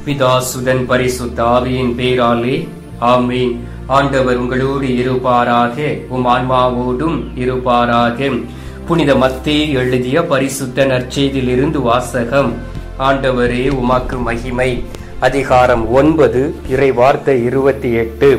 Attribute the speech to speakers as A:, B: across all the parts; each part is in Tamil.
A: பிதாசுதன் பரிசுத்த ஆவியின் பேராலே ஆமீன் ஆண்டவர் உங்களோடு இருப்பாராக உம் ஆன்மாவோடும் இருப்பாராக புனித மத்தே எழுதிய பரிசுத்த நற்செய்தியிலிருந்து வாசகம் ஆண்டவரே உமக்கு மகிமை அதிகாரம் ஒன்பது இறை வார்த்தை இருபத்தி எட்டு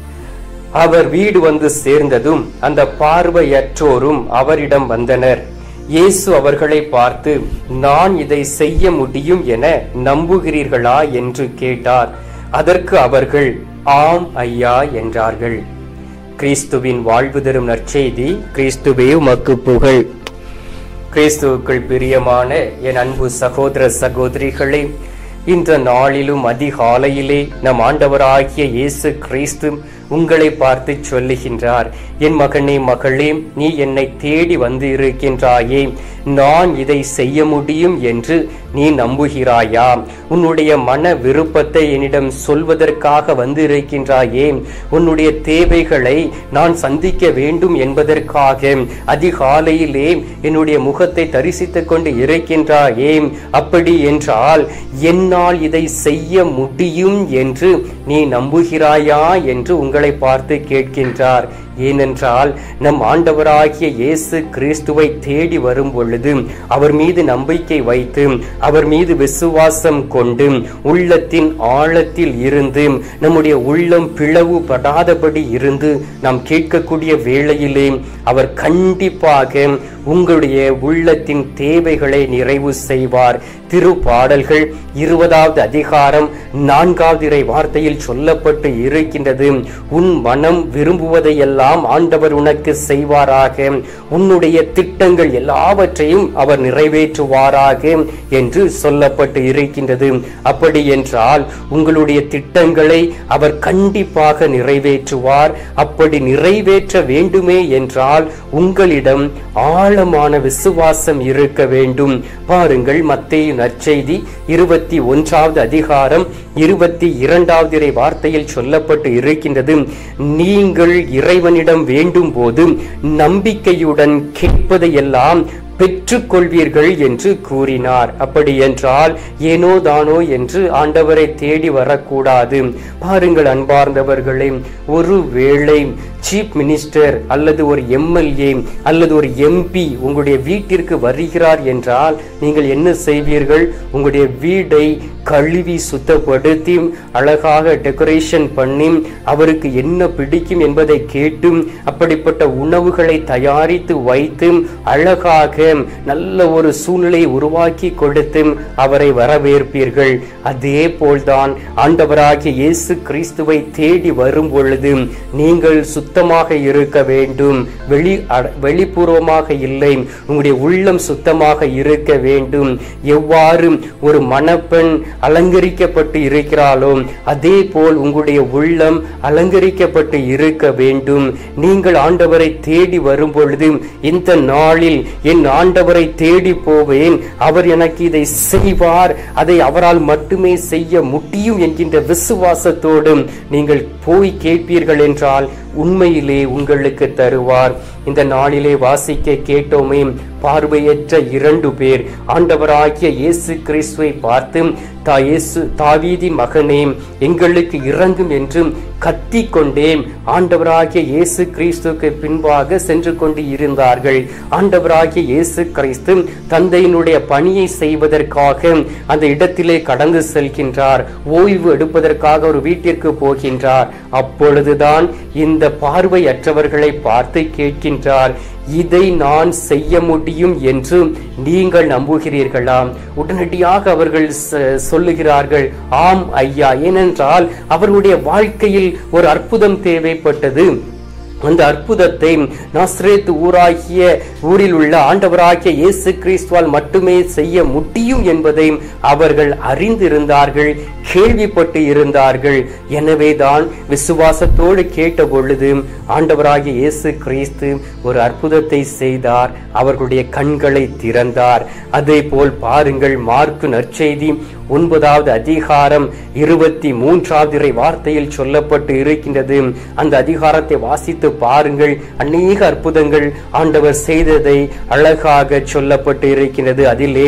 A: அவர் வீடு வந்து சேர்ந்ததும் அந்த பார்வையற்றோரும் அவரிடம் வந்தனர் இயேசு அவர்களை பார்த்து நான் இதை செய்ய முடியும் என நம்புகிறீர்களா என்று கேட்டார் அதற்கு அவர்கள் ஆம் ஐயா என்றார்கள் கிறிஸ்துவின் வாழ்வு தரும் நற்செய்தி கிறிஸ்துவே உமக்கு புகழ் கிறிஸ்துவுக்குள் பிரியமான என் அன்பு சகோதர சகோதரிகளே இந்த நாளிலும் அதிகாலையிலே நம் ஆண்டவராகிய இயேசு கிறிஸ்து உங்களை பார்த்து சொல்லுகின்றார் என் மகனே மகளே நீ என்னை தேடி வந்து இருக்கின்றாயே நான் இதை செய்ய முடியும் என்று நீ நம்புகிறாயா உன்னுடைய மன விருப்பத்தை என்னிடம் சொல்வதற்காக வந்து இருக்கின்றாயே உன்னுடைய தேவைகளை நான் சந்திக்க வேண்டும் என்பதற்காக அதிகாலையிலே என்னுடைய முகத்தை தரிசித்துக் கொண்டு இருக்கின்றாயே அப்படி என்றால் என்னால் இதை செய்ய முடியும் என்று நீ நம்புகிறாயா என்று உங்களை பார்த்து கேட்கின்றார் ஏனென்றால் நம் ஆண்டவராகிய இயேசு கிறிஸ்துவை தேடி வரும் பொழுது அவர் மீது நம்பிக்கை வைத்து அவர் மீது விசுவாசம் கொண்டு உள்ளத்தின் ஆழத்தில் இருந்து நம்முடைய உள்ளம் பிளவுபடாதபடி இருந்து நாம் கேட்கக்கூடிய வேளையிலே அவர் கண்டிப்பாக உங்களுடைய உள்ளத்தின் தேவைகளை நிறைவு செய்வார் திருப்பாடல்கள் இருபதாவது அதிகாரம் நான்காவது இறை வார்த்தையில் சொல்லப்பட்டு இருக்கின்றது உன் மனம் விரும்புவதையெல்லாம் ஆண்டவர் உனக்கு செய்வாராக உன்னுடைய திட்டங்கள் எல்லாவற்றையும் அவர் நிறைவேற்றுவாராக என்று சொல்லப்பட்டு இருக்கின்றது அப்படி என்றால் உங்களுடைய திட்டங்களை அவர் கண்டிப்பாக நிறைவேற்றுவார் அப்படி நிறைவேற்ற வேண்டுமே என்றால் உங்களிடம் ஆழமான விசுவாசம் இருக்க வேண்டும் பாருங்கள் மத்தேயு நற்செய்தி இருபத்தி ஒன்றாவது அதிகாரம் இருபத்தி இரண்டாவது இறை வார்த்தையில் சொல்லப்பட்டு இருக்கின்றது நீங்கள் இறைவனிடம் வேண்டும் போது நம்பிக்கையுடன் கேட்பதையெல்லாம் பெற்றுக்கொள்வீர்கள் என்று கூறினார் அப்படி என்றால் ஏனோ தானோ என்று ஆண்டவரை தேடி வரக்கூடாது பாருங்கள் அன்பார்ந்தவர்களே ஒரு வேளை சீஃப் மினிஸ்டர் அல்லது ஒரு எம்எல்ஏ அல்லது ஒரு எம்பி உங்களுடைய வீட்டிற்கு வருகிறார் என்றால் நீங்கள் என்ன செய்வீர்கள் உங்களுடைய வீடை கழுவி சுத்தப்படுத்தி அழகாக டெக்கரேஷன் பண்ணி அவருக்கு என்ன பிடிக்கும் என்பதை கேட்டு அப்படிப்பட்ட உணவுகளை தயாரித்து வைத்து அழகாக நல்ல ஒரு சூழ்நிலையை உருவாக்கி கொடுத்து அவரை வரவேற்பீர்கள் அதே போல்தான் ஆண்டவராகிய இயேசு கிறிஸ்துவை தேடி வரும் பொழுது நீங்கள் சுத்தமாக இருக்க வேண்டும் வெளி வெளிப்பூர்வமாக இல்லை உங்களுடைய உள்ளம் சுத்தமாக இருக்க வேண்டும் எவ்வாறு ஒரு மணப்பெண் அலங்கரிக்கப்பட்டு இருக்கிறாளோ அதே போல் உங்களுடைய உள்ளம் அலங்கரிக்கப்பட்டு இருக்க வேண்டும் நீங்கள் ஆண்டவரை தேடி வரும் பொழுது இந்த நாளில் என் ஆண்டவரை தேடி போவேன் அவர் எனக்கு இதை செய்வார் அதை அவரால் மட்டுமே செய்ய முடியும் என்கின்ற விசுவாசத்தோடு நீங்கள் போய் கேட்பீர்கள் என்றால் உண்மையிலே உங்களுக்கு தருவார் இந்த நாளிலே வாசிக்க கேட்டோமே பார்வையற்ற இரண்டு பேர் ஆண்டவராகிய இயேசு கிறிஸ்துவை பார்த்து தா இயேசு தாவீதி மகனே எங்களுக்கு இறங்கும் என்று கத்தி கொண்டே ஆண்டவராகிய இயேசு கிறிஸ்துக்கு பின்பாக சென்று கொண்டு இருந்தார்கள் ஆண்டவராகிய இயேசு கிறிஸ்து தந்தையினுடைய பணியை செய்வதற்காக அந்த இடத்திலே கடந்து செல்கின்றார் ஓய்வு எடுப்பதற்காக ஒரு வீட்டிற்கு போகின்றார் அப்பொழுதுதான் இந்த பார்வையற்றவர்களை பார்த்து கேட்கின்றார் இதை நான் செய்ய முடியும் என்று நீங்கள் நம்புகிறீர்களா உடனடியாக அவர்கள் சொல்லுகிறார்கள் ஆம் ஐயா ஏனென்றால் அவர்களுடைய வாழ்க்கையில் ஒரு அற்புதம் தேவைப்பட்டது அந்த அற்புதத்தை நாஸ்ரேத் ஊராகிய ஊரில் உள்ள ஆண்டவராகிய இயேசு கிறிஸ்துவால் மட்டுமே செய்ய முடியும் என்பதை அவர்கள் அறிந்திருந்தார்கள் கேள்விப்பட்டு இருந்தார்கள் எனவேதான் விசுவாசத்தோடு கேட்ட பொழுது ஆண்டவராகிய இயேசு கிறிஸ்து ஒரு அற்புதத்தை செய்தார் அவர்களுடைய கண்களை திறந்தார் அதே போல் பாருங்கள் மார்க்கு நற்செய்தி ஒன்பதாவது அதிகாரம் இருபத்தி மூன்றாவது இறை வார்த்தையில் சொல்லப்பட்டு இருக்கின்றது அந்த அதிகாரத்தை வாசித்து பாருங்கள் அநேக அற்புதங்கள் ஆண்டவர் செய்ததை அழகாக சொல்லப்பட்டு இருக்கின்றது அதிலே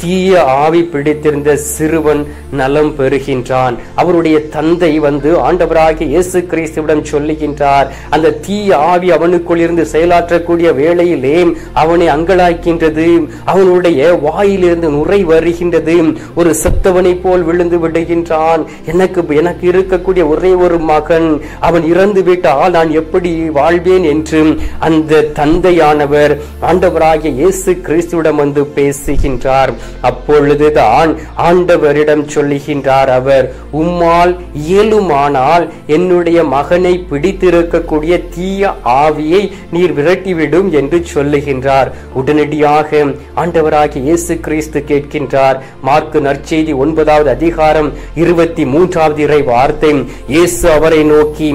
A: தீய ஆவி பிடித்திருந்த சிறுவன் நலம் பெறுகின்றான் அவருடைய தந்தை வந்து ஆண்டவராகிய இயேசு கிறிஸ்துவிடம் சொல்லுகின்றார் அந்த தீய ஆவி அவனுக்குள் இருந்து செயலாற்றக்கூடிய வேளையிலே அவனை அங்கலாக்கின்றது அவனுடைய வாயிலிருந்து நுரை வருகின்றது ஒரு செத்தவனை போல் விழுந்து விடுகின்றான் எனக்கு எனக்கு இருக்கக்கூடிய ஒரே ஒரு மகன் அவன் இறந்து விட்டால் நான் எப்படி வாழ்வேன் என்று அந்த தந்தையானவர் ஆண்டவராகிய இயேசு கிறிஸ்துவிடம் வந்து பேசுகின்றார் அப்பொழுதுதான் ஆண்டவரிடம் சொல்லுகின்றார் அவர் உம்மால் இயலுமானால் என்னுடைய மகனை பிடித்திருக்கக்கூடிய தீய ஆவியை நீர் விரட்டிவிடும் என்று சொல்லுகின்றார் உடனடியாக ஆண்டவராகிய இயேசு கிறிஸ்து கேட்கின்றார் மார்க்கு நற்செய்தி ஒன்பதாவது அதிகாரம் இருபத்தி மூன்றாவது இறை வார்த்தை இயேசு அவரை நோக்கி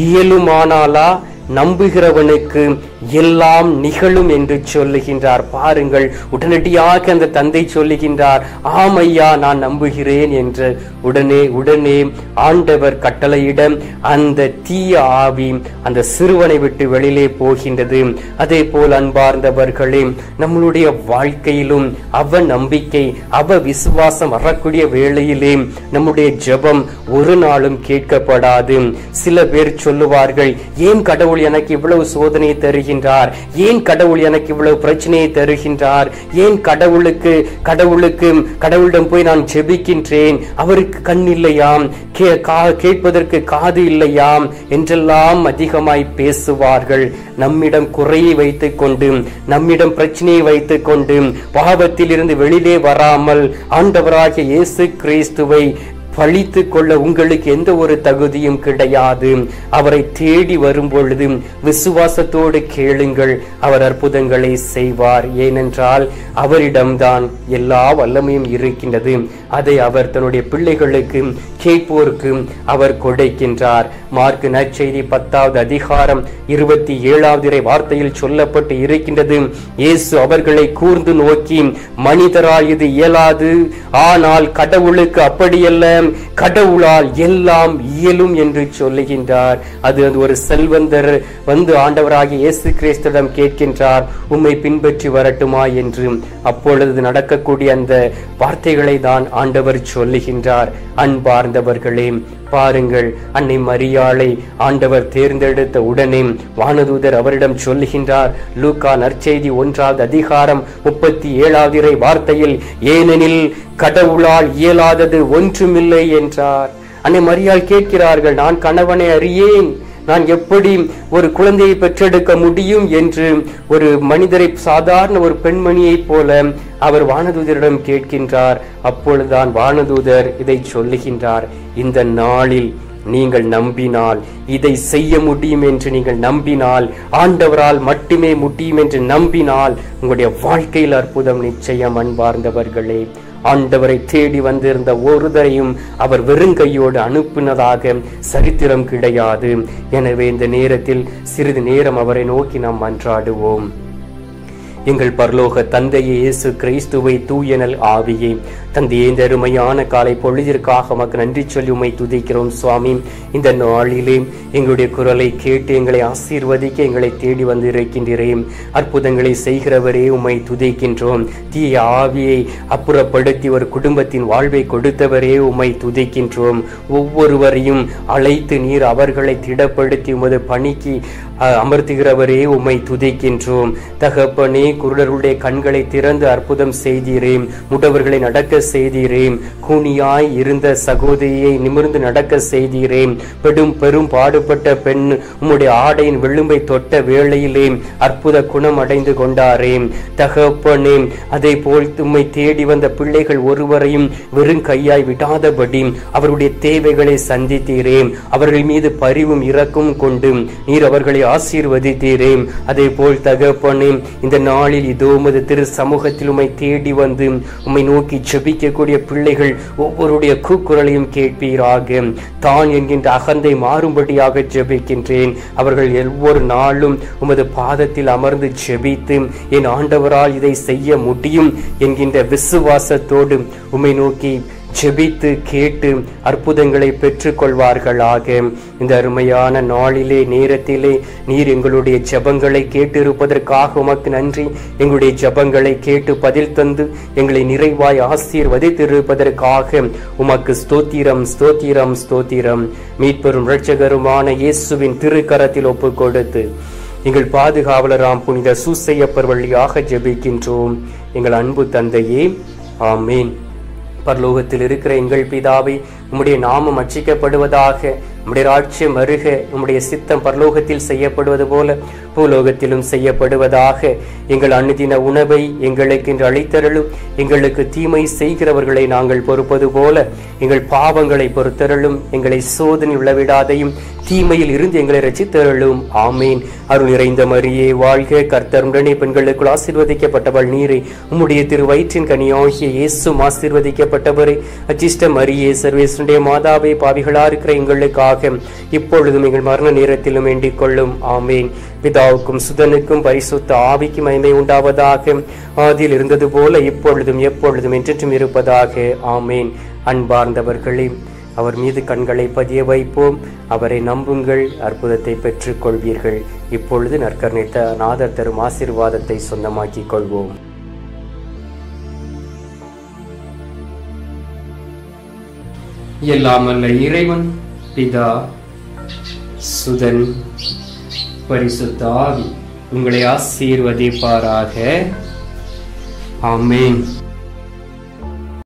A: இயலுமானாலா நம்புகிறவனுக்கு எல்லாம் நிகழும் என்று சொல்லுகின்றார் பாருங்கள் உடனடியாக அந்த தந்தை சொல்லுகின்றார் ஆமையா நான் நம்புகிறேன் என்று உடனே உடனே ஆண்டவர் கட்டளையிட அந்த தீய ஆவி அந்த சிறுவனை விட்டு வெளியிலே போகின்றது அதே போல் அன்பார்ந்தவர்களே நம்மளுடைய வாழ்க்கையிலும் அவ நம்பிக்கை அவ விசுவாசம் வரக்கூடிய வேளையிலே நம்முடைய ஜெபம் ஒரு நாளும் கேட்கப்படாது சில பேர் சொல்லுவார்கள் ஏன் கடவுள் எனக்கு இவ்வளவு சோதனை தருகின்றார் ஏன் கடவுள் எனக்கு இவ்வளவு பிரச்சனையை தருகின்றார் ஏன் கடவுளுக்கு கடவுளுக்கு கடவுளிடம் போய் நான் ஜெபிக்கின்றேன் அவருக்கு கண் இல்லையாம் கே- கா- கேட்பதற்கு காது இல்லையாம் என்றெல்லாம் அதிகமாய் பேசுவார்கள் நம்மிடம் குறையை வைத்துக் கொண்டு நம்மிடம் பிரச்சனையை வைத்துக் கொண்டு பாவத்தில் இருந்து வெளியிலே வராமல் ஆண்டவராகிய இயேசு கிறிஸ்துவை பழித்து கொள்ள உங்களுக்கு எந்த ஒரு தகுதியும் கிடையாது அவரை தேடி வரும் பொழுது விசுவாசத்தோடு கேளுங்கள் அவர் அற்புதங்களை செய்வார் ஏனென்றால் அவரிடம்தான் எல்லா வல்லமையும் இருக்கின்றது அதை அவர் தன்னுடைய பிள்ளைகளுக்கு கேட்போருக்கு அவர் கொடுக்கின்றார் மார்க் நற்செய்தி பத்தாவது அதிகாரம் இருபத்தி ஏழாவது இறை வார்த்தையில் சொல்லப்பட்டு இருக்கின்றது இயேசு அவர்களை கூர்ந்து நோக்கி மனிதரால் இது இயலாது ஆனால் கடவுளுக்கு அப்படியல்ல கடவுளால் எல்லாம் இயலும் என்று சொல்லுகின்றார் அது அது ஒரு செல்வந்தர் வந்து ஆண்டவராகிய இயேசு கிறிஸ்துவிடம் கேட்கின்றார் உம்மை பின்பற்றி வரட்டுமா என்று அப்பொழுது நடக்கக்கூடிய அந்த வார்த்தைகளை தான் ஆண்டவர் சொல்லுகின்றார் அன்பார்ந்தவர்களே பாருங்கள் அன்னை மரியாளை ஆண்டவர் தேர்ந்தெடுத்த உடனே வானதூதர் அவரிடம் சொல்லுகின்றார் லூக்கா நற்செய்தி ஒன்றாவது அதிகாரம் முப்பத்தி ஏழாவது இறை வார்த்தையில் ஏனெனில் கடவுளால் இயலாதது ஒன்றுமில்லை என்றார் அன்னை மரியாள் கேட்கிறார்கள் நான் கணவனை அறியேன் நான் எப்படி ஒரு குழந்தையை பெற்றெடுக்க முடியும் என்று ஒரு மனிதரை சாதாரண ஒரு பெண்மணியைப் போல அவர் வானதூதரிடம் கேட்கின்றார் அப்பொழுதுதான் வானதூதர் இதை சொல்லுகின்றார் இந்த நாளில் நீங்கள் நம்பினால் இதை செய்ய முடியும் என்று நீங்கள் நம்பினால் ஆண்டவரால் மட்டுமே முடியும் என்று நம்பினால் உங்களுடைய வாழ்க்கையில் அற்புதம் நிச்சயம் அன்பார்ந்தவர்களே ஆண்டவரை தேடி வந்திருந்த ஒருவரையும் அவர் வெறுங்கையோடு அனுப்பினதாக சரித்திரம் கிடையாது எனவே இந்த நேரத்தில் சிறிது நேரம் அவரை நோக்கி நாம் மன்றாடுவோம் எங்கள் பரலோக தந்தையே இயேசு கிறிஸ்துவை தூயனல் ஆவியே தந்தையே இந்த அருமையான காலை பொழுதிற்காக மக்கு நன்றி சொல்லி உம்மை துதிக்கிறோம் சுவாமி இந்த நாளிலே எங்களுடைய குரலை கேட்டு எங்களை ஆசீர்வதிக்க எங்களை தேடி வந்து இருக்கின்றேன் அற்புதங்களை செய்கிறவரே உம்மை துதிக்கின்றோம் தீய ஆவியை அப்புறப்படுத்தி ஒரு குடும்பத்தின் வாழ்வை கொடுத்தவரே உம்மை துதிக்கின்றோம் ஒவ்வொருவரையும் அழைத்து நீர் அவர்களை திடப்படுத்தி உமது பணிக்கு அஹ், அமர்த்துகிறவரே உம்மை துதிக்கின்றோம் தகப்பனே குருடருடைய கண்களை திறந்து அற்புதம் செய்தீரேம் முடவர்களை நடக்க செய்தீரேம் கூனியாய் இருந்த சகோதரியை நிமிர்ந்து நடக்க செய்தீரேம் பெரும் பெரும் பாடுபட்ட பெண் உம்முடைய ஆடையின் விளிம்பை தொட்ட வேளையிலே அற்புத குணம் அடைந்து கொண்டாரேம் தகப்பனே அதே போல் உம்மை தேடி வந்த பிள்ளைகள் ஒருவரையும் வெறும் கையாய் விடாதபடி அவருடைய தேவைகளை சந்தித்தீரேம் அவர்கள் மீது பரிவும் இரக்கும் கொண்டு நீர் அவர்களை ஆசீர்வதித்தீரேம் அதே போல் தகப்பனே இந்த நாளில் இதோ உமது திரு சமூகத்தில் உம்மை தேடி வந்து உம்மை நோக்கி ஜெபிக்கக்கூடிய பிள்ளைகள் ஒவ்வொருடைய கூக்குரலையும் கேட்பீராக தான் என்கின்ற அகந்தை மாறும்படியாக ஜெபிக்கின்றேன் அவர்கள் ஒவ்வொரு நாளும் உமது பாதத்தில் அமர்ந்து ஜெபித்து என் ஆண்டவரால் இதை செய்ய முடியும் என்கின்ற விசுவாசத்தோடு உம்மை நோக்கி ஜெபித்து கேட்டு அற்புதங்களை பெற்றுக்கொள்வார்களாக இந்த அருமையான நாளிலே நேரத்திலே நீர் எங்களுடைய ஜெபங்களை கேட்டிருப்பதற்காக உமக்கு நன்றி எங்களுடைய ஜெபங்களை கேட்டு பதில் தந்து எங்களை நிறைவாய் ஆசீர்வதித்திருப்பதற்காக உமக்கு ஸ்தோத்திரம் ஸ்தோத்திரம் ஸ்தோத்திரம் மீட்பெரும் இரட்சகருமான இயேசுவின் திருக்கரத்தில் ஒப்பு கொடுத்து எங்கள் பாதுகாவலராம் புனித சூசையப்பர் வழியாக ஜெபிக்கின்றோம் எங்கள் அன்பு தந்தையே ஆமீன் பரலோகத்தில் இருக்கிற எங்கள் பிதாவை உம்முடைய நாமம் அச்சிக்கப்படுவதாக உம்முடைய ராட்சியம் வருக உம்முடைய சித்தம் பரலோகத்தில் செய்யப்படுவது போல பூலோகத்திலும் செய்யப்படுவதாக எங்கள் அனுதின உணவை எங்களுக்கு இன்று அளித்தருளும் எங்களுக்கு தீமை செய்கிறவர்களை நாங்கள் பொறுப்பது போல எங்கள் பாவங்களை பொறுத்தருளும் எங்களை சோதனை உள்ளவிடாதையும் தீமையில் இருந்து எங்களை ரசித்தருளும் ஆமீன் அருள் நிறைந்த மரியே வாழ்க கர்த்தர் உடனே பெண்களுக்குள் ஆசீர்வதிக்கப்பட்டவள் நீரை உம்முடைய திரு வயிற்றின் கனியாகிய இயேசும் ஆசீர்வதிக்கப்பட்டவரே அச்சிஷ்ட மரியே சர்வேசனுடைய மாதாவை பாவிகளா இருக்கிற எங்களுக்காக இப்பொழுதும் எங்கள் மரண நேரத்திலும் வேண்டிக் கொள்ளும் ஆமீன் பிதாவுக்கும் சுதனுக்கும் பரிசுத்த ஆவிக்கும் மகிமை உண்டாவதாக ஆதியில் இருந்தது போல இப்பொழுதும் எப்பொழுதும் என்றென்றும் இருப்பதாக ஆமீன் அன்பார்ந்தவர்களே அவர் மீது கண்களை பதிய வைப்போம் அவரை நம்புங்கள் அற்புதத்தை பெற்றுக் கொள்வீர்கள் இப்பொழுது நற்கர்ணித்த நாதர் தரும் ஆசீர்வாதத்தை சொந்தமாக்கிக் கொள்வோம் எல்லாம் அல்ல இறைவன் பிதா சுதன் பரிசுத்த ஆவி உங்களை ஆசீர்வதிப்பாராக ஆமென்